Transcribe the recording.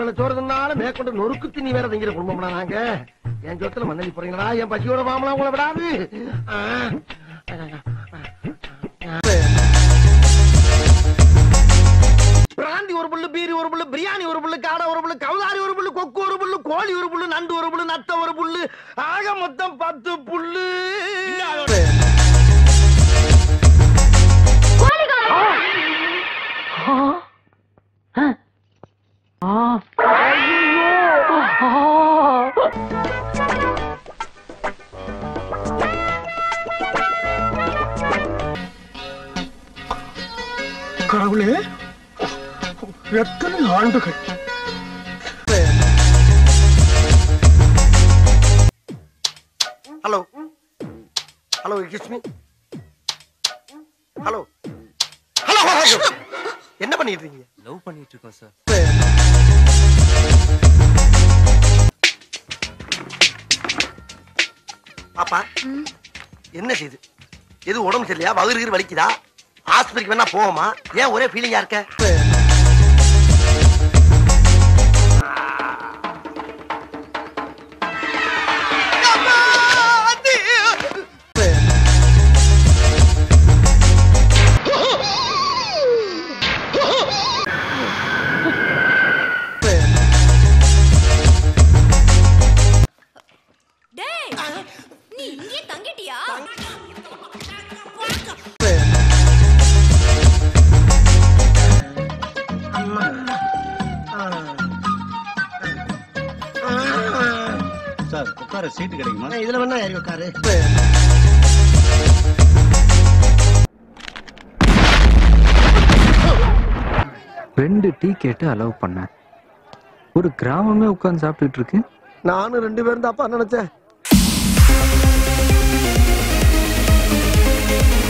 வேலை சோறுதுனால மேற்கொண்டு நொறுக்கு திணி வேற திங்கிற குடும்பம்டா நாங்க என் சொத்துல மண்ணலி போறீங்களா என் பசியோட மாமலாம் உங்களை விடாது ஆ. பிராந்தி ஒரு புல்லு பீரி ஒரு புல்லு பிரியாணி ஒரு புல்லு காடை ஒரு புல்லு கவுதாரி ஒரு புல்லு கொக்கு ஒரு புல்லு கோழி ஒரு புல்லு நண்டு ஒரு புல்லு நத்த ஒரு புல்லு ஆக மொத்தம் பத்து புல்லு கடவுளே எத்தனை ஆண்டுகள் hello hello excuse me hello hello என்ன பண்ணிட்டு இருக்கீங்க லவ் பண்ணிட்டு இருக்கோம் சார் பாப்பா என்ன செய்யுது எது உடம்பு சரியில்லையா வயிறு கீறு வலிக்குதா ஆஸ்பத்திரிக்கு வேணா போவோமா ஏன் ஒரே ஃபீலிங்கா இருக்க டேய் நீ இங்கே தங்கிட்டியா சார் உட்கார சீட்டு கிடைக்குமா இதுல வேணா ஏறி உட்காரு ரெண்டு டீ கேட்டு அலோவ் பண்ணேன் ஒரு கிராமமே உட்கார்ந்து சாப்பிட்டுட்டு இருக்கு நானும் ரெண்டு பேரும் தாப்பா நினைச்சேன்